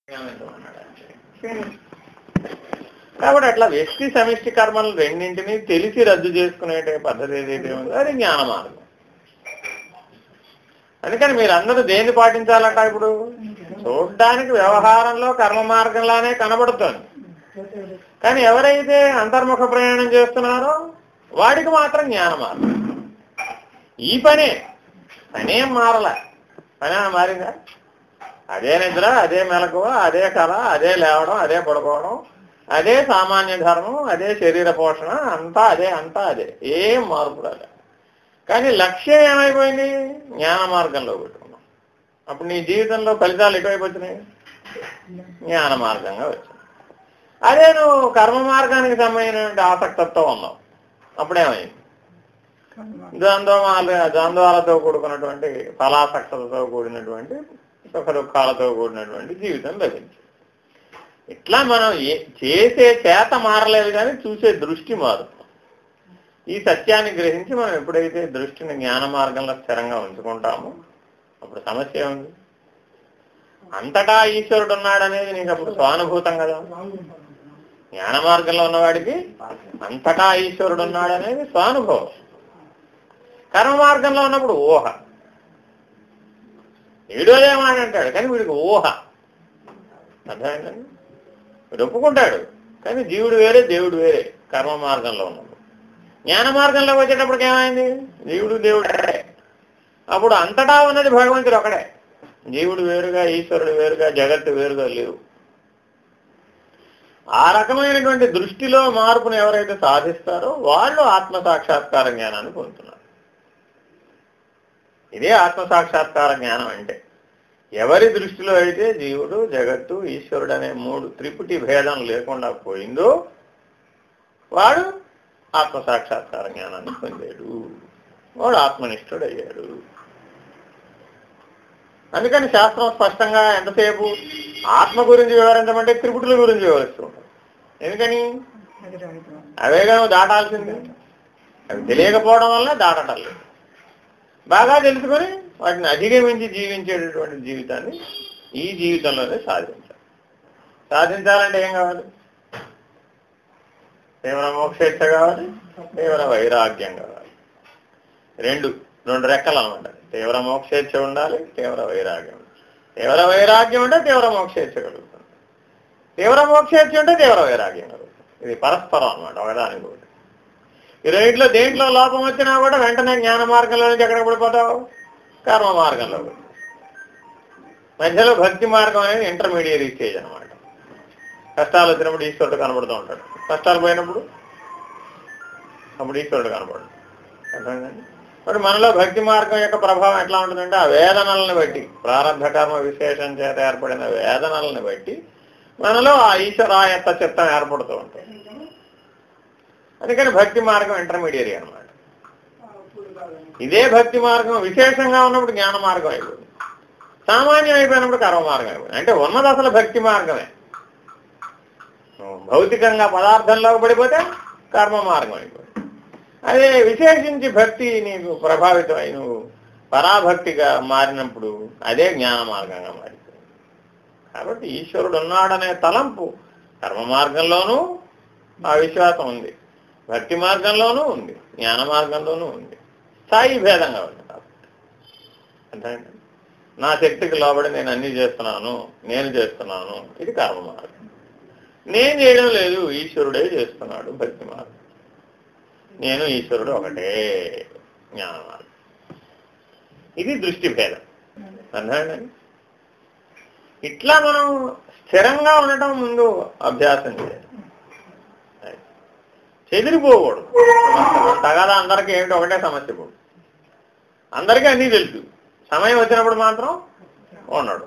కాబట్టి అట్లా వ్యక్తి సమిష్టి కర్మలు రెండింటినీ తెలిసి రద్దు చేసుకునే పద్ధతి ఏదైతే ఉందో అది జ్ఞాన మార్గం అందుకని మీరందరూ దేన్ని పాటించాలట ఇప్పుడు చూడ్డానికి వ్యవహారంలో కర్మ మార్గంలానే కనబడుతోంది కానీ ఎవరైతే అంతర్ముఖ ప్రయాణం చేస్తున్నారో వాడికి మాత్రం జ్ఞాన మార్గం ఈ పనే పనేం మారల పని ఏమైనా మారిందా అదే నిద్ర అదే మెలకువ అదే కళ అదే లేవడం అదే పడుకోవడం అదే సామాన్య ధర్మం అదే శరీర పోషణ అంతా అదే అంతా అదే ఏం మార్పు రాలే కానీ లక్ష్యం ఏమైపోయింది జ్ఞాన మార్గంలో పెట్టుకున్నాం అప్పుడు నీ జీవితంలో ఫలితాలు ఎటువైపు వచ్చినాయి జ్ఞాన మార్గంగా వచ్చినాయి అదే నువ్వు కర్మ మార్గానికి సంబంధించినటువంటి ఆసక్తతో ఉన్నావు అప్పుడేమైంది ద్వంద్వమాల ద్వంద్వాలతో కూడుకున్నటువంటి ఫలాసక్తలతో కూడినటువంటి సుఖ దుఃఖాలతో కూడినటువంటి జీవితం లభించింది ఇట్లా మనం ఏ- చేసే చేత మారలేదు కానీ చూసే దృష్టి మారుతుంది ఈ సత్యాన్ని గ్రహించి మనం ఎప్పుడైతే దృష్టిని జ్ఞాన మార్గంలో స్థిరంగా ఉంచుకుంటామో అప్పుడు సమస్య ఉంది అంతటా ఈశ్వరుడు ఉన్నాడనేది నీకు అప్పుడు స్వానుభూతం కదా జ్ఞాన మార్గంలో ఉన్నవాడికి అంతటా ఈశ్వరుడు ఉన్నాడనేది స్వానుభవం కర్మ మార్గంలో ఉన్నప్పుడు ఊహ వీడోదేమాట అంటాడు కానీ వీడికి ఊహ అర్థమైందండి వీడు ఒప్పుకుంటాడు కానీ జీవుడు వేరే దేవుడు వేరే కర్మ మార్గంలో ఉన్నప్పుడు జ్ఞాన మార్గంలోకి వచ్చేటప్పటికి ఏమైంది జీవుడు దేవుడు ఒకడే. అప్పుడు అంతటా ఉన్నది భగవంతుడు ఒకడే జీవుడు వేరుగా ఈశ్వరుడు వేరుగా జగత్తు వేరుగా లేవు ఆ రకమైనటువంటి దృష్టిలో మార్పును ఎవరైతే సాధిస్తారో వాళ్ళు ఆత్మ సాక్షాత్కార జ్ఞానాన్ని పొందుతున్నారు ఇదే ఆత్మ సాక్షాత్కార జ్ఞానం అంటే ఎవరి దృష్టిలో అయితే జీవుడు జగత్తు ఈశ్వరుడు అనే మూడు త్రిపుటి భేదం లేకుండా పోయిందో వాడు ఆత్మ సాక్షాత్కార జ్ఞానాన్ని పొందాడు వాడు ఆత్మనిష్ఠుడు అయ్యాడు అందుకని శాస్త్రం స్పష్టంగా ఎంతసేపు ఆత్మ గురించి వివరించమంటే త్రిపుటుల గురించి వివరిస్తూ ఉంటుంది ఎందుకని అవేగా నువ్వు దాటాల్సింది అవి తెలియకపోవడం వల్ల దాటటం లేదు బాగా తెలుసుకొని వాటిని అధిగమించి జీవించేటటువంటి జీవితాన్ని ఈ జీవితంలోనే సాధించాలి సాధించాలంటే ఏం కావాలి తీవ్ర మోక్షేచ్ఛ కావాలి తీవ్ర వైరాగ్యం కావాలి రెండు రెండు రెక్కలు అనమాట తీవ్ర మోక్షేచ్ఛ ఉండాలి తీవ్ర వైరాగ్యం ఉండాలి. తీవ్ర వైరాగ్యం ఉంటే తీవ్ర మోక్షేచ్ఛ కలుగుతుంది తీవ్ర మోక్షేచ్ఛ ఉంటే తీవ్ర వైరాగ్యం కలుగుతుంది ఇది పరస్పరం అనమాట ఒకదానికి ఒకటి ఈ రెండిట్లో దేంట్లో లోపం వచ్చినా కూడా వెంటనే జ్ఞాన మార్గంలో నుంచి ఎక్కడ పడిపోతావు కర్మ మార్గంలో పడిపోతావు. మధ్యలో భక్తి మార్గం అనేది ఇంటర్మీడియట్ స్టేజ్ అనమాట కష్టాలు వచ్చినప్పుడు ఈశ్వరుడు కనబడుతూ ఉంటాడు కష్టాలు పోయినప్పుడు అప్పుడు ఈశ్వరుడు కనబడు అర్థమైందండి మరి మనలో భక్తి మార్గం యొక్క ప్రభావం ఎట్లా ఉంటుందంటే ఆ వేదనల్ని బట్టి ప్రారంభ కర్మ విశేషం చేత ఏర్పడిన వేదనల్ని బట్టి మనలో ఆ ఈశ్వరాయత్త చిత్తం ఏర్పడుతూ ఉంటుంది అందుకని భక్తి మార్గం ఇంటర్మీడియట్ అన్నమాట ఇదే భక్తి మార్గం విశేషంగా ఉన్నప్పుడు జ్ఞాన మార్గం అయిపోయింది సామాన్యం అయిపోయినప్పుడు కర్మ మార్గం అయిపోయింది అంటే ఉన్నది అసలు భక్తి మార్గమే నువ్వు భౌతికంగా పదార్థంలోకి పడిపోతే కర్మ మార్గం అయిపోయింది అదే విశేషించి భక్తి నీకు ప్రభావితమై నువ్వు పరాభక్తిగా మారినప్పుడు అదే జ్ఞాన మార్గంగా మారిపోయింది కాబట్టి ఈశ్వరుడు ఉన్నాడనే తలంపు కర్మ మార్గంలోనూ ఆ విశ్వాసం ఉంది భక్తి మార్గంలోనూ ఉంది జ్ఞాన మార్గంలోనూ ఉంది స్థాయి భేదంగా ఉంది కాబట్టి అర్థమైందా? నా శక్తికి లోబడి నేను అన్ని చేస్తున్నాను నేను చేస్తున్నాను ఇది కర్మ మార్గం నేను చేయడం లేదు ఈశ్వరుడే చేస్తున్నాడు భక్తి మార్గం నేను ఈశ్వరుడు ఒకటే జ్ఞాన మార్గం ఇది దృష్టి భేదం అర్థమైందండి ఇట్లా మనం స్థిరంగా ఉండటం ముందు అభ్యాసం చేయాలి చెదిరిపోకూడదు తగదా అందరికీ ఏమిటి ఒకటే సమస్య ఇప్పుడు అందరికీ అన్నీ తెలుసు సమయం వచ్చినప్పుడు మాత్రం ఉన్నాడు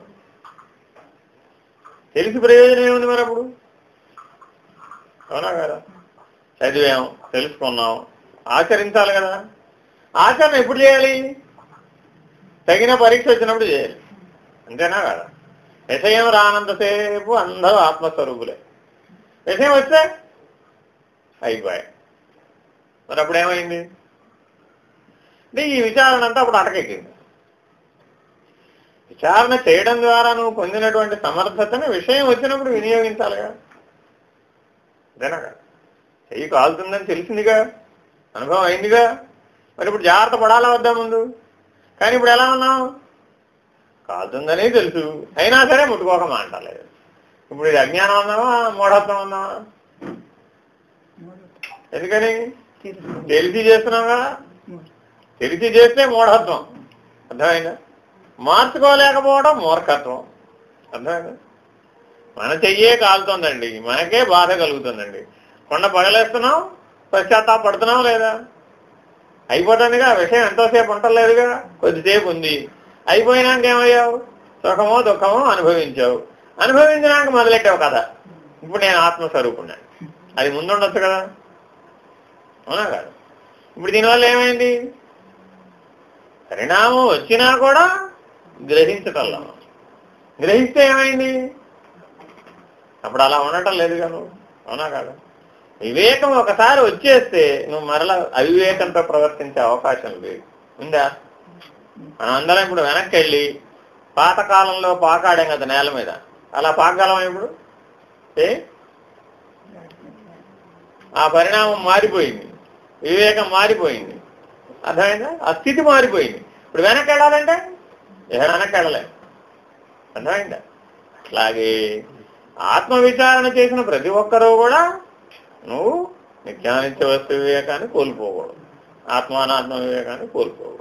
తెలిసి ప్రయోజనం ఏముంది మరి అప్పుడు అవునా కదా చదివాం తెలుసుకున్నాం ఆచరించాలి కదా ఆచరణ ఎప్పుడు చేయాలి తగిన పరీక్ష వచ్చినప్పుడు చేయాలి అంతేనా కదా విషయం రానంతసేపు అందరూ ఆత్మస్వరూపులే విషయం వస్తే అయిపోయాయి మరి అప్పుడు ఏమైంది అంటే ఈ విచారణ అంతా అప్పుడు అటకెక్కింది విచారణ చేయడం ద్వారా నువ్వు పొందినటువంటి సమర్థతను విషయం వచ్చినప్పుడు వినియోగించాలిగా అంతేనా కదా? చెయ్యి కాలుతుందని తెలిసిందిగా అనుభవం అయిందిగా మరి ఇప్పుడు జాగ్రత్త పడాలా వద్దా ముందు కానీ ఇప్పుడు ఎలా ఉన్నావు కాలుతుందని తెలుసు అయినా సరే ముట్టుకోక మాంటలేదు ఇప్పుడు ఇది అజ్ఞానం ఉన్నావా మూఢత్వం ఉన్నావా ఎందుకని తెలిసి చేస్తున్నావు కదా తెలిసి చేస్తే మూఢత్వం అర్థమైందా మార్చుకోలేకపోవడం మూర్ఖత్వం అర్థమైందా మన చెయ్యే కాలుతుందండి మనకే బాధ కలుగుతుందండి కొండ పగలేస్తున్నాం పశ్చాత్తాపడుతున్నాం లేదా అయిపోతుందిగా విషయం ఎంతోసేపు ఉంటలేదుగా కొద్దిసేపు ఉంది అయిపోయినాక ఏమయ్యావు సుఖమో దుఃఖమో అనుభవించావు అనుభవించినాక మొదలెట్టావు కదా ఇప్పుడు నేను ఆత్మస్వరూపుణ్ణి అది ముందుండొచ్చు కదా అవునా కాదు ఇప్పుడు దీనివల్ల ఏమైంది పరిణామం వచ్చినా కూడా గ్రహించటల్లా గ్రహిస్తే ఏమైంది అప్పుడు అలా ఉండటం లేదుగా నువ్వు అవునా కాదు వివేకం ఒకసారి వచ్చేస్తే నువ్వు మరలా అవివేకంతో ప్రవర్తించే అవకాశం లేదు ఉందా మనం అందరం ఇప్పుడు వెనక్కి వెళ్ళి పాతకాలంలో పాకాడాం కదా నేల మీద అలా పాకగలం ఇప్పుడు ఏ ఆ పరిణామం మారిపోయింది వివేకం మారిపోయింది అర్థమైందా ఆ స్థితి మారిపోయింది ఇప్పుడు వెనక్కి వెళ్ళాలంటే ఏ వెనక్కి వెళ్ళలేం అర్థమైందా అట్లాగే ఆత్మ విచారణ చేసిన ప్రతి ఒక్కరూ కూడా నువ్వు నిత్యానిత్య వస్తు వివేకాన్ని కోల్పోకూడదు ఆత్మానాత్మ వివేకాన్ని కోల్పోకూడదు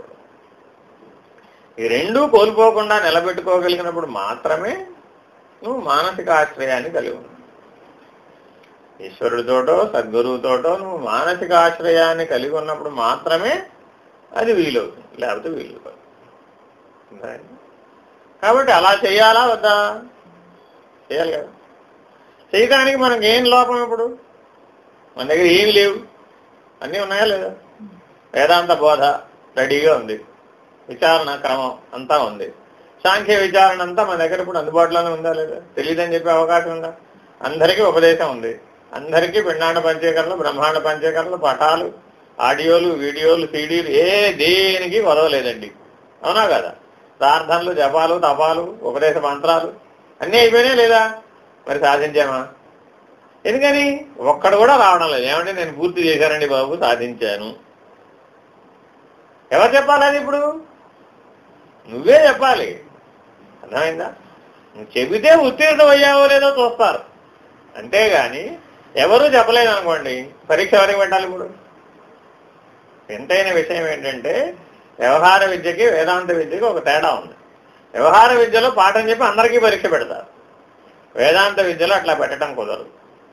ఈ రెండూ కోల్పోకుండా నిలబెట్టుకోగలిగినప్పుడు మాత్రమే నువ్వు మానసిక ఆశ్రయాన్ని కలిగి ఉన్నావు ఈశ్వరుడితోటో సద్గురువుతోటో నువ్వు మానసిక ఆశ్రయాన్ని కలిగి ఉన్నప్పుడు మాత్రమే అది వీలవుతుంది లేకపోతే వీలు కాదు. అర్థమైందా? కాబట్టి అలా చేయాలా వద్దా చేయాలి కదా చేయడానికి మనకి ఏం లోపం ఇప్పుడు మన దగ్గర ఏమి లేవు అన్నీ ఉన్నాయా లేదా వేదాంత బోధ రెడీగా ఉంది విచారణ క్రమం అంతా ఉంది సాంఖ్య విచారణ అంతా మన దగ్గర ఇప్పుడు అందుబాటులోనే ఉందా లేదా తెలియదని చెప్పే అవకాశం ఉందా అందరికీ ఉపదేశం ఉంది అందరికీ పిండాండ పంచీకరణలు బ్రహ్మాండ పంచీకరణలు పటాలు ఆడియోలు వీడియోలు సీడీలు ఏ దేనికి వదవలేదండి అవునా కదా ప్రార్థనలు జపాలు తపాలు ఉపదేశ మంత్రాలు అన్నీ అయిపోయినాయి లేదా మరి సాధించామా ఎందుకని ఒక్కడు కూడా రావడం లేదు ఏమంటే నేను పూర్తి చేశానండి బాబు సాధించాను ఎవరు చెప్పాలి అది ఇప్పుడు నువ్వే చెప్పాలి అర్థమైందా నువ్వు చెబితే ఉత్తీర్ణం అయ్యావో లేదో చూస్తారు అంతేగాని ఎవరూ చెప్పలేదు అనుకోండి పరీక్ష ఎవరికి పెట్టాలి ఇప్పుడు ఎంతైన విషయం ఏంటంటే వ్యవహార విద్యకి వేదాంత విద్యకి ఒక తేడా ఉంది వ్యవహార విద్యలో పాఠం చెప్పి అందరికీ పరీక్ష పెడతారు వేదాంత విద్యలో అట్లా పెట్టడం కుదరదు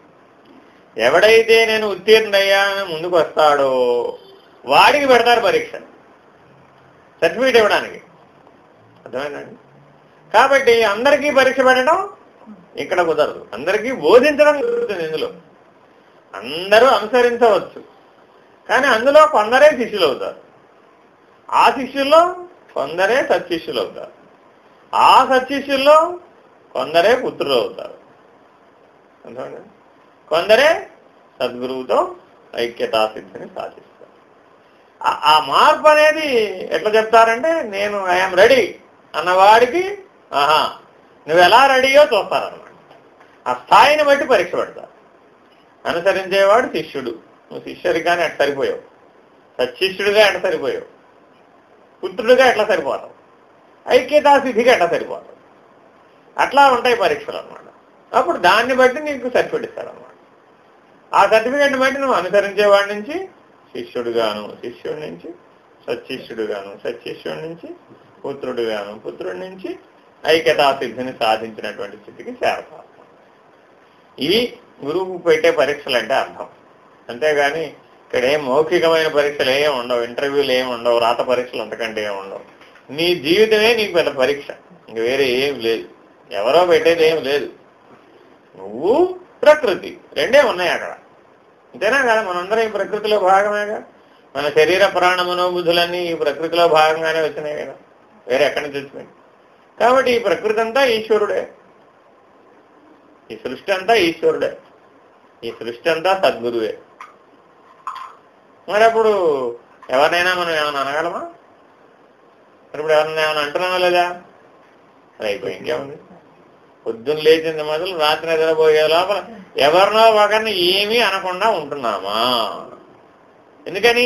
ఎవడైతే నేను ఉత్తీర్ణయ్యానని ముందుకు వస్తాడో వాడికి పెడతారు పరీక్ష సర్టిఫికేట్ ఇవ్వడానికి అర్థమైందండి కాబట్టి అందరికీ పరీక్ష పెట్టడం ఇక్కడ కుదరదు అందరికీ బోధించడం కుదురుతుంది ఇందులో అందరూ అనుసరించవచ్చు కానీ అందులో కొందరే శిష్యులు అవుతారు ఆ శిష్యుల్లో కొందరే సత్శిష్యులు అవుతారు ఆ సత్శిష్యుల్లో కొందరే పుత్రులు అవుతారు అర్థమైందా? కొందరే సద్గురువుతో ఐక్యతా సిద్ధిని సాధిస్తారు ఆ- ఆ మార్పు అనేది ఎట్లా చెప్తారంటే నేను ఐఎమ్ రెడీ అన్నవాడికి ఆహా నువ్వు ఎలా రెడీయో చూస్తారన్నమాట ఆ స్థాయిని బట్టి పరీక్ష పెడతారు అనుసరించేవాడు శిష్యుడు నువ్వు శిష్యుడిగానే ఎట్లా సరిపోయావు సత్శిష్యుడిగా ఎట్లా సరిపోయావు పుత్రుడిగా ఎట్లా సరిపోతావు ఐక్యతా సిద్ధిగా ఎట్లా సరిపోతావు అట్లా ఉంటాయి పరీక్షలు అన్నమాట అప్పుడు దాన్ని బట్టి నీకు సర్టిఫికేట్ ఇస్తారన్నమాట ఆ సర్టిఫికేట్ బట్టి నువ్వు అనుసరించేవాడి నుంచి శిష్యుడుగాను శిష్యుడి నుంచి సత్శిష్యుడుగాను సత్శిష్యుడి నుంచి పుత్రుడుగాను పుత్రుడి నుంచి ఐక్యతా సిద్ధిని సాధించినటువంటి స్థితికి చేరతారు ఇవి గురువు పెట్టే పరీక్షలు అంటే అర్థం అంతేగాని ఇక్కడ ఏం మౌఖికమైన పరీక్షలు ఏం ఉండవు ఇంటర్వ్యూలు ఏం ఉండవు రాత పరీక్షలు అంతకంటే ఏం ఉండవు నీ జీవితమే నీకు పెద్ద పరీక్ష ఇంక వేరే ఏం లేదు ఎవరో పెట్టేది ఏం లేదు నువ్వు ప్రకృతి రెండే ఉన్నాయి అక్కడ అంతేనా కదా మనందరం ఈ ప్రకృతిలో భాగమేగా మన శరీర ప్రాణ మనోబుద్ధులన్నీ ఈ ప్రకృతిలో భాగంగానే వచ్చినాయి కదా వేరే ఎక్కడి నుంచి వచ్చినాయి కాబట్టి ఈ ప్రకృతి అంతా ఈశ్వరుడే ఈ సృష్టి అంతా ఈశ్వరుడే ఈ సృష్టి అంతా సద్గురువే మరి అప్పుడు ఎవరినైనా మనం ఏమైనా అనగలమా మరి ఇప్పుడు ఎవరినైనా ఏమైనా అంటున్నామా లేదా అది అయిపోయి ఇంకేముంది పొద్దున్న లేచింది మొదలు రాత్రి నిద్రపోయే లోపల ఎవరినో ఒకరిని ఏమీ అనకుండా ఉంటున్నామా ఎందుకని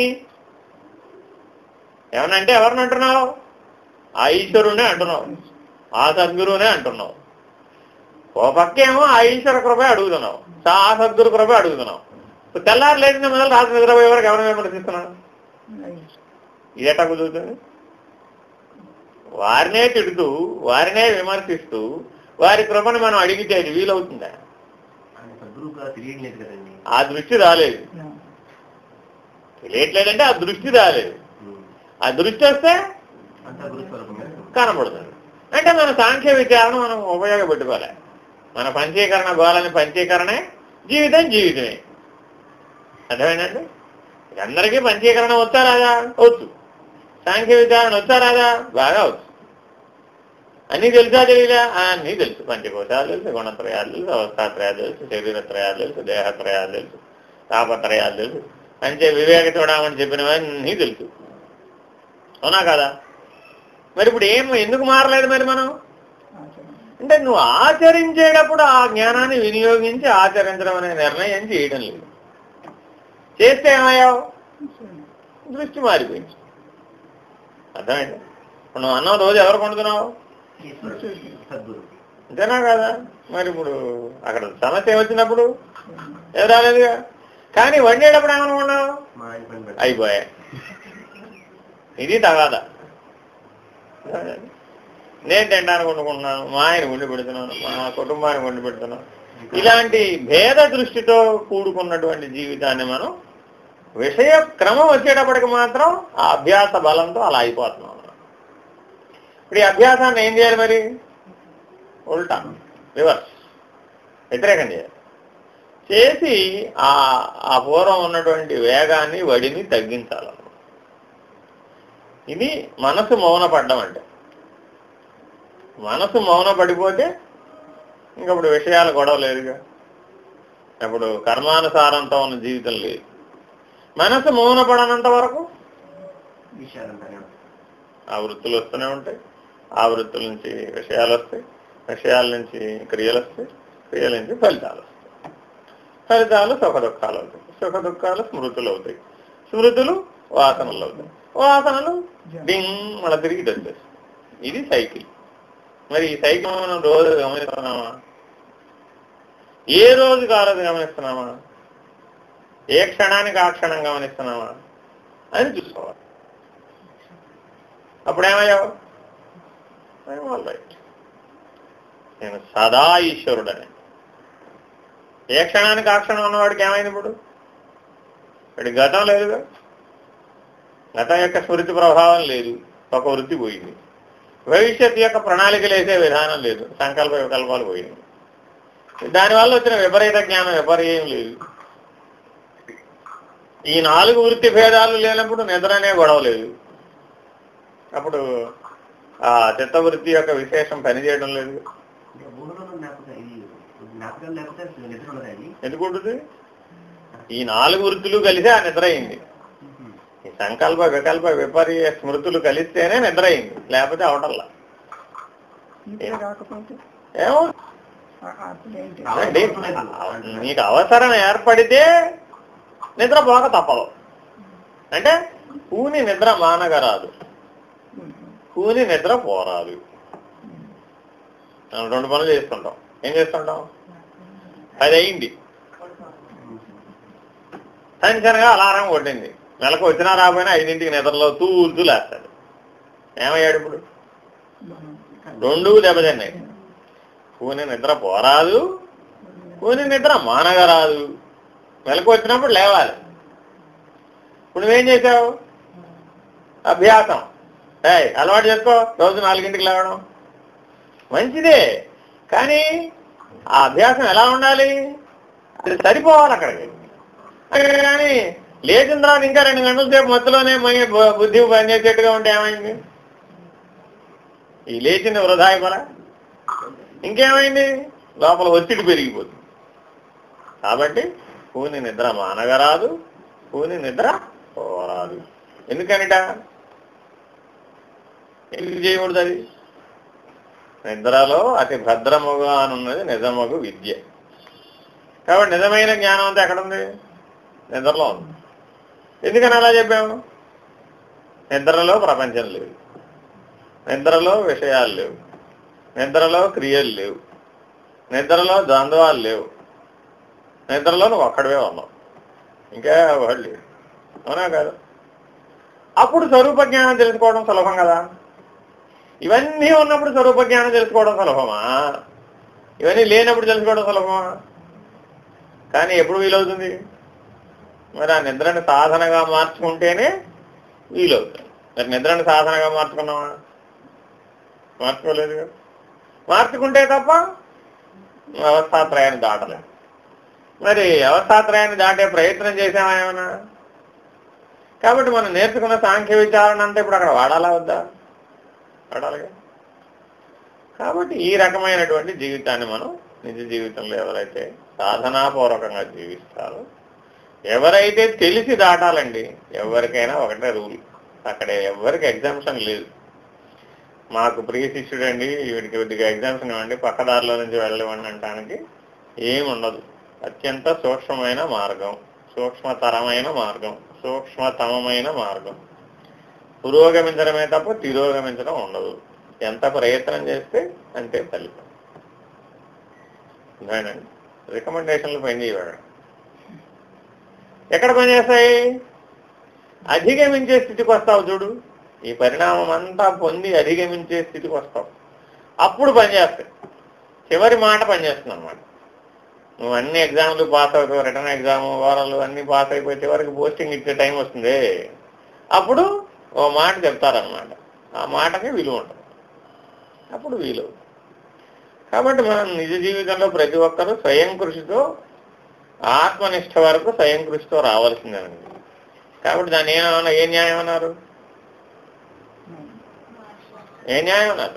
ఏమనంటే ఎవరిని అంటున్నావు ఆ ఈశ్వరునే అంటున్నావు ఆ సద్గురువునే అంటున్నావు ఓ పక్కేమో ఆ ఈశ్వర కృపే అడుగుతున్నావు ఆ సద్గురు కృపే అడుగుతున్నావు ఇప్పుడు తెల్లారు లేచిన మొదలు రాత్రి నిద్రపోయే వరకు ఎవరిని విమర్శిస్తున్నావు ఇది ఎట్టా కుదురుతుంది వారినే తిడుతూ వారినే విమర్శిస్తూ వారి కృపను మనం అడిగితే అది వీలవుతుందా ఆయన సద్గురువుగా తెలియట్లేదు కదండి ఆ దృష్టి రాలేదు తెలియట్లేదంటే ఆ దృష్టి రాలేదు ఉమ్. ఆ దృష్టి వస్తే అంతా గురుస్వరూపంగా కనబడుతుంది అంటే మన సాంఖ్య విచారణ మనం ఉపయోగపెట్టుకోవాలి మన పంచీకరణ గోళని పంచీకరణే జీవితం జీవితమే అర్థమైందండి అందరికీ పంచీకరణ వచ్చా రాదా వచ్చు సాంఖ్య విచారణ వచ్చా రాదా బాగా వచ్చు అన్నీ తెలుసా తెలియదా ఆ, అన్నీ తెలుసు పంచకోశాలు తెలుసు గుణత్రయాలు తెలుసు అవస్థాత్రయాలు తెలుసు శరీరత్రయాలు తెలుసు దేహత్రయాలు తెలుసు తాపత్రయాలు తెలుసు పంచే వివేక చూడమని చెప్పినవన్నీ తెలుసు అవునా కదా మరి ఇప్పుడు ఏం ఎందుకు మారలేదు మరి మనం అంటే నువ్వు ఆచరించేటప్పుడు ఆ జ్ఞానాన్ని వినియోగించి ఆచరించడం అనే నిర్ణయం చేయడం లేదు చేస్తే ఏమయ్యావు దృష్టి మారిపోయింది అర్థమైంది ఇప్పుడు నువ్వు అన్నం రోజు ఎవరు కొంటున్నావు ఈశ్వరుడు, సద్గురు అంతేనా కదా మరి ఇప్పుడు అక్కడ సమస్య వచ్చినప్పుడు ఏం రాలేదుగా కానీ వండేటప్పుడు ఏమనుకున్నావు మా ఆయన పని పెడతారు. అయిపోయా ఇది తగాదా నేను తినడానికి వండుకుంటున్నాను మా ఆయన వండి పెడుతున్నాను మా కుటుంబానికి వండి పెడుతున్నాను ఇలాంటి భేద దృష్టితో కూడుకున్నటువంటి జీవితాన్ని మనం విషయ క్రమం వచ్చేటప్పటికి మాత్రం ఆ అభ్యాస బలంతో అలా అయిపోతున్నాం ఇప్పుడు ఈ అభ్యాసాన్ని ఏం చేయాలి మరి ఉల్టా రివర్స్ వ్యతిరేకం చేయాలి చేసి ఆ ఆ పూర్వం ఉన్నటువంటి వేగాన్ని వడిని తగ్గించాలి ఇది మనసు మౌన పడ్డం అంటే మనసు మౌన పడిపోతే ఇంకప్పుడు విషయాలు గొడవ లేదుగా అప్పుడు కర్మానుసారంతో ఉన్న జీవితం లేదు మనసు మౌన పడనంత వరకు విషయాలంతానే ఉంటాయి. ఆ వృత్తులు వస్తూనే ఉంటాయి ఆ వృత్తుల నుంచి విషయాలు వస్తాయి విషయాల నుంచి క్రియలు వస్తాయి క్రియల నుంచి ఫలితాలు వస్తాయి ఫలితాలు సుఖ దుఃఖాలు అవుతాయి సుఖ దుఃఖాలు స్మృతులు అవుతాయి స్మృతులు వాసనలు అవుతాయి వాసనలు డింగ్ మళ్ళీ తిరిగి ఇటు వచ్చేస్తాయి ఇది సైకిల్ మరి ఈ సైకిల్ మనం రోజు గమనిస్తున్నామా ఏ రోజుకి ఆ రోజు గమనిస్తున్నామా ఏ క్షణానికి ఆ క్షణం గమనిస్తున్నామా అని చూసుకోవాలి అప్పుడేమయ్యావు ఆల్ రైట్ నేను సదా ఈశ్వరుడని ఏ క్షణానికి ఆ క్షణం ఉన్నవాడికి ఏమైంది ఇప్పుడు వాడి గతం లేదుగా గతం యొక్క స్మృతి ప్రభావం లేదు ఒక వృత్తి పోయింది భవిష్యత్తు యొక్క ప్రణాళిక లేసే విధానం లేదు సంకల్ప వికల్పాలు పోయింది దానివల్ల వచ్చిన విపరీత జ్ఞానం విపర్యం లేదు ఈ నాలుగు వృత్తి భేదాలు లేనప్పుడు నిద్రనే గొడవ లేదు అప్పుడు ఆ చిత్తవృత్తి యొక్క విశేషం పనిచేయడం లేదు ఇంకా ఊహలో జ్ఞాపకం ఇది జ్ఞాపకం లేకపోతే నిద్ర ఉండదు అది ఎందుకుంటుంది ఈ నాలుగు వృత్తులు కలిసి ఆ నిద్ర అయింది ఈ సంకల్ప వికల్ప విపర్య స్మృతులు కలిస్తేనే నిద్ర అయింది లేకపోతే అవటల్లా నిద్ర రాకపోతే ఏమో ఆ- అప్పుడు ఏంటి అండి, నీకు అవసరం ఏర్పడితే నిద్ర పోక తప్పదు అంటే కూని నిద్ర మానగరాదు కూని నిద్ర పోరాదు మనం రెండు పనులు చేస్తుంటాం ఏం చేస్తుంటాం అది అయింది టెన్షన్గా అలారం కొట్టింది నెలకు వచ్చినా రాబోయినా ఐదింటికి నిద్రలో తూలుతూ లేస్తాడు ఏమయ్యాడు ఇప్పుడు రెండు దెబ్బతిన్నాయి కూని నిద్ర పోరాదు కూని నిద్ర మానగరాదు మెలకు వచ్చినప్పుడు లేవాలి ఇప్పుడు నువ్వేం చేసావు అభ్యాసం ఏయ్ అలవాటు చేసుకో రోజు నాలుగింటికి లేవడం మంచిదే కానీ ఆ అభ్యాసం ఎలా ఉండాలి అది సరిపోవాలి అక్కడికి అక్కడ కానీ లేచిన తర్వాత ఇంకా రెండు గంటల సేపు మధ్యలోనే మై- బు- బుద్ధి పనిచేసేట్టుగా ఉంటే ఏమైంది ఈ లేచిన వృధా అయిపోరా ఇంకేమైంది లోపల ఒత్తిడి పెరిగిపోతుంది కాబట్టి పూని నిద్ర మానగరాదు పూని నిద్ర పోరాదు ఎందుకనిట ఎందుకు చేయకూడదు అది నిద్రలో అతి భద్రముగా అనున్నది నిజమగు విద్య కాబట్టి నిజమైన జ్ఞానం అంతా ఎక్కడుంది నిద్రలో ఉంది ఎందుకని అలా చెప్పాము నిద్రలో ప్రపంచం లేదు నిద్రలో విషయాలు లేవు నిద్రలో క్రియలు లేవు నిద్రలో ద్వంద్వాలు లేవు నిద్రలో నువ్వు ఒక్కడవే ఉన్నావు ఇంకా వాడు లేడు అవునా కాదు అప్పుడు స్వరూప జ్ఞానం తెలుసుకోవడం సులభం కదా ఇవన్నీ ఉన్నప్పుడు స్వరూప జ్ఞానం తెలుసుకోవడం సులభమా ఇవన్నీ లేనప్పుడు తెలుసుకోవడం సులభమా కానీ ఎప్పుడు వీలవుతుంది మరి ఆ నిద్రని సాధనగా మార్చుకుంటేనే వీలవుతుంది మరి నిద్రని సాధనగా మార్చుకున్నావా మార్చుకోలేదు కదా మార్చుకుంటే తప్ప అవస్థాత్రయాన్ని దాటలేదు మరి అవస్థాత్రయాన్ని దాటే ప్రయత్నం చేసామా ఏమన్నా కాబట్టి మనం నేర్చుకున్న సాంఖ్య విచారణ అంతా ఇప్పుడు అక్కడ వాడాలా వద్దా వాడాలిగా కాబట్టి ఈ రకమైనటువంటి జీవితాన్ని మనం నిజ జీవితంలో ఎవరైతే సాధనాపూర్వకంగా జీవిస్తారో ఎవరైతే తెలిసి దాటాలండి ఎవరికైనా ఒకటే రూల్ అక్కడ ఎవరికి ఎగ్జామ్షన్ లేదు మాకు ప్రియ శిష్యుడు అండి వీడికి కొద్దిగా ఎగ్జామ్షన్ ఇవ్వండి పక్కదారిలో నుంచి వెళ్ళనివ్వండి అనడానికి ఏమి ఉండదు అత్యంత సూక్ష్మమైన మార్గం సూక్ష్మతరమైన మార్గం సూక్ష్మతమమైన మార్గం పురోగమించడమే తప్ప తిరోగమించడం ఉండదు ఎంత ప్రయత్నం చేస్తే అంతే ఫలితం అర్థమైందండి రికమెండేషన్లు పనిచేయవాడు ఎక్కడ పనిచేస్తాయి అధిగమించే స్థితికి వస్తావు చూడు ఈ పరిణామం అంతా పొంది అధిగమించే స్థితికి వస్తావు అప్పుడు పనిచేస్తాయి చివరి మాట పనిచేస్తుంది అనమాట నువ్వు అన్ని ఎగ్జామ్లు పాస్ అవుతావు రిటర్న్ ఎగ్జామ్ ఓవరాల్ అన్ని పాస్ అయిపోయి చివరికి పోస్టింగ్ ఇచ్చే టైం వస్తుంది అప్పుడు ఓ మాట చెప్తారనమాట ఆ మాటకి విలువ ఉంటుంది అప్పుడు వీలు కాబట్టి మనం నిజ జీవితంలో ప్రతి ఒక్కరూ స్వయం కృషితో ఆత్మనిష్ట వరకు స్వయం కృషితో రావాల్సిందేనండి కాబట్టి దాన్ని ఏమన్నా ఏ న్యాయం అన్నారు ఏ న్యాయం అన్నారు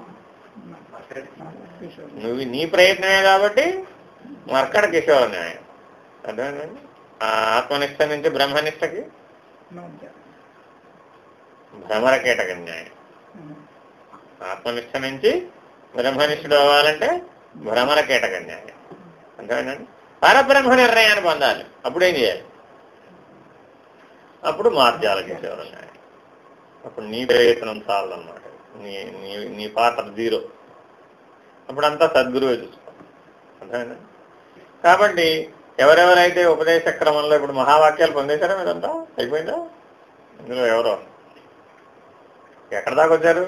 నువ్వు నీ ప్రయత్నమే కాబట్టి మర్కడ కిషోర న్యాయం అర్థమైందండి ఆ ఆత్మనిష్ట నుంచి బ్రహ్మనిష్టకి మధ్య భ్రమర కీటక న్యాయం ఆత్మనిష్ట నుంచి బ్రహ్మనిష్ఠుడు అవ్వాలంటే భ్రమర కీటక న్యాయం అంతేనండి పరబ్రహ్మ నిర్ణయాన్ని పొందాలి అప్పుడేం చేయాలి అప్పుడు మార్జాల కిషోర న్యాయం అప్పుడు నీ ప్రయత్నం చాలన్నమాట నీ నీ నీ పాత్ర జీరో అప్పుడంతా సద్గురువే చూసుకో అర్థమైందా కాబట్టి ఎవరెవరైతే ఉపదేశ క్రమంలో ఇప్పుడు మహావాక్యాలు పొందేశారా మీరంతా అయిపోయిందా ఇందులో ఎవరో ఎక్కడ దాకా వచ్చారు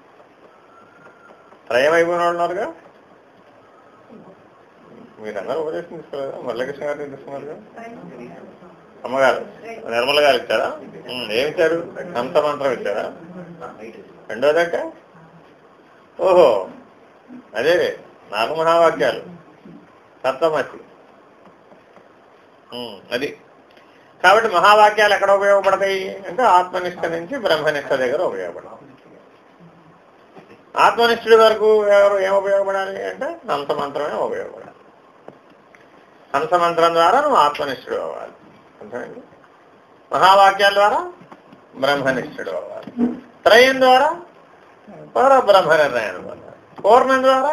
త్రయం అయిపోయిన వాళ్ళు ఉన్నారుగా మీరందరూ ఉపదేశం తీసుకోలేదా మురళీకృష్ణ గారు తీసుకున్నారుగా అమ్మగారు నిర్మల గారు ఇచ్చారా ఉమ్, ఏమి ఇచ్చారు హంస మంత్రం ఇచ్చారా రెండోదంటే ఓహో అదే నాలుగు మహావాక్యాలు సప్తమసి ఉమ్, అది కాబట్టి మహావాక్యాలు ఎక్కడ ఉపయోగపడతాయి అంటే ఆత్మనిష్ట నుంచి బ్రహ్మనిష్ట దగ్గర ఉపయోగపడతాయి ఆత్మనిష్ఠుడి వరకు ఎవరు ఏం ఉపయోగపడాలి అంటే హంస మంత్రమే ఉపయోగపడాలి హంస మంత్రం ద్వారా నువ్వు ఆత్మనిష్ఠుడు అవ్వాలి అర్థమైంది మహావాక్యాల ద్వారా బ్రహ్మనిష్ఠుడు అవ్వాలి త్రయం ద్వారా పరబ్రహ్మ నిర్ణయం పొందాలి పూర్ణం ద్వారా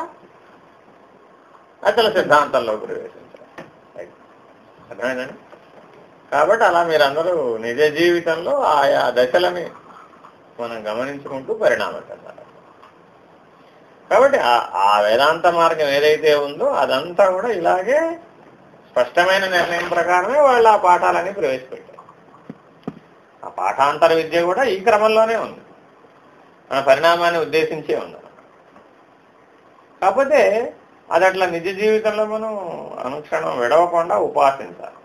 అచల సిద్ధాంతంలో ప్రవేశించాలి అర్థమైందండి కాబట్టి అలా మీరందరూ నిజ జీవితంలో ఆయా దశలని మనం గమనించుకుంటూ పరిణామం చెందాలి కాబట్టి ఆ- ఆ వేదాంత మార్గం ఏదైతే ఉందో అదంతా కూడా ఇలాగే స్పష్టమైన నిర్ణయం ప్రకారమే వాళ్ళు ఆ పాఠాలని ప్రవేశపెట్టారు ఆ పాఠాంతర విద్య కూడా ఈ క్రమంలోనే ఉంది మన పరిణామాన్ని ఉద్దేశించే ఉంది కాకపోతే అది అట్లా నిజ జీవితంలో మనం అనుక్షణం విడవకుండా ఉపాసించాలి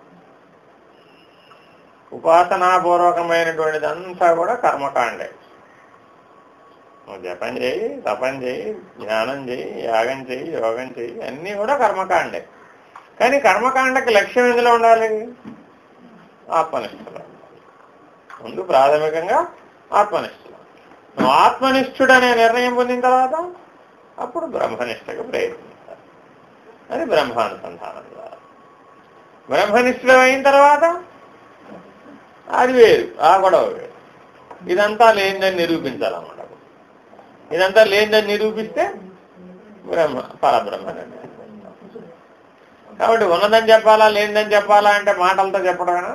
ఉపాసనాపూర్వకమైనటువంటిదంతా కూడా కర్మకాండే నువ్వు జపం చేయి తపం చేయి ధ్యానం చేయి యాగం చేయి యోగం చేయి అన్నీ కూడా కర్మకాండే కానీ కర్మకాండకి లక్ష్యం ఎందులో ఉండాలి ఆత్మనిష్ఠలో ముందు ప్రాథమికంగా ఆత్మనిష్ఠలో నువ్వు ఆత్మనిష్ఠుడనే నిర్ణయం పొందిన తర్వాత అప్పుడు బ్రహ్మనిష్టకు ప్రయత్నించాలి అది బ్రహ్మానుసంధానం ద్వారా బ్రహ్మనిష్ఠుడు అయిన తర్వాత అది వేరు ఆ గొడవ వేరు ఇదంతా లేనిదని నిరూపించాలన్నమాట ఇదంతా లేనిదని నిరూపిస్తే బ్రహ్మ పరబ్రహ్మనండి కాబట్టి ఉన్నదని చెప్పాలా లేనిదని చెప్పాలా అంటే మాటలతో చెప్పడమేనా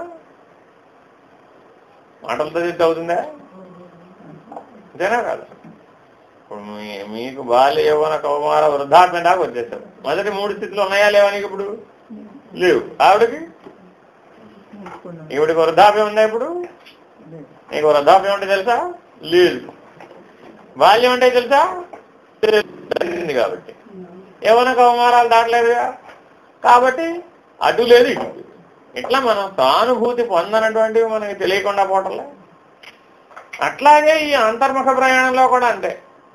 మాటలతో చెప్తే అవుతుందా అంతేనా కాదు ఇప్పుడు మీ- మీకు బాల్య యవ్వన కౌమార వృద్ధాప్యం దాకా వచ్చేసారు మొదటి మూడు స్థితులు ఉన్నాయా లేవా నీకు ఇప్పుడు లేవు ఆవిడకి నేర్చుకున్నాం ఈవిడికి వృద్ధాప్యం ఉందా ఇప్పుడు లేదు. నీకు వృద్ధాప్యం అంటే తెలుసా లేదు బాల్యం అంటే తెలుసా తెలిసింది కాబట్టి యవ్వన కౌమారాలు దాటలేదుగా కాబట్టి అటు లేదు ఇటు లేదు. ఇట్లా మనం సానుభూతి పొందనటువంటివి మనకి తెలియకుండా పోవటంలే అట్లాగే ఈ అంతర్ముఖ ప్రయాణంలో కూడా అంతే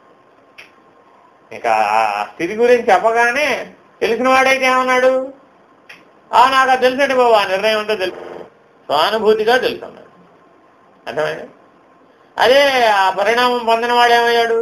ఇక ఆ స్థితి గురించి చెప్పగానే తెలిసిన వాడైతే ఏమన్నాడు ఆ నాకు అది తెలుసండి బాబు ఆ నిర్ణయం ఉంటే తెలుసు సానుభూతిగా తెలుసు అన్నాడు అర్థమైంది అదే ఆ పరిణామం పొందిన వాడు ఏమయ్యాడు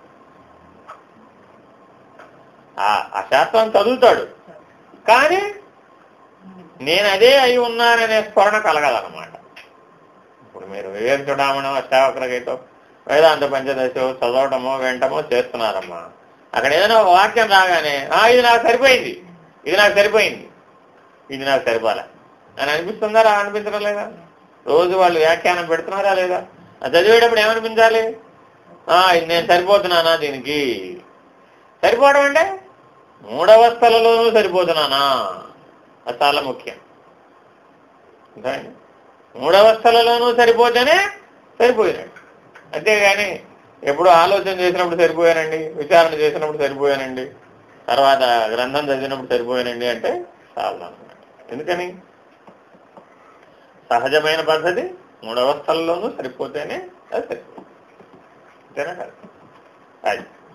ఆ ఆ శాస్త్రం చదువుతాడు కానీ నేను అదే అయి ఉన్నాననే స్మరణ కలగదన్నమాట ఇప్పుడు మీరు వివేక చూడమనో అష్టావక్రగీతో వేదాంత పంచదశో చదవటమో వింటమో చేస్తున్నారమ్మా అక్కడ ఏదైనా ఒక వాక్యం రాగానే ఆ ఇది నాకు సరిపోయింది ఇది నాకు సరిపోయింది ఇది నాకు సరిపోలే అని అనిపిస్తుందా రా అనిపించడం లేదా రోజు వాళ్ళు వ్యాఖ్యానం పెడుతున్నారా లేదా అది చదివేటప్పుడు ఏమనిపించాలి ఆ ఇది నేను సరిపోతున్నానా దీనికి సరిపోవడం అంటే మూడవస్థలలోనూ సరిపోతున్నానా అది చాలా ముఖ్యం అర్థమైందా? మూడవస్థలలోనూ సరిపోతేనే సరిపోయినట్టు అంతేగాని ఎప్పుడు ఆలోచన చేసినప్పుడు సరిపోయానండి విచారణ చేసినప్పుడు సరిపోయానండి తర్వాత గ్రంథం చదివినప్పుడు సరిపోయానండి అంటే చాలా అన్నమాట ఎందుకని సహజమైన పద్ధతి మూడవస్థలలోనూ సరిపోతేనే అది సరిపోతుంది అంతేనా కాదు అది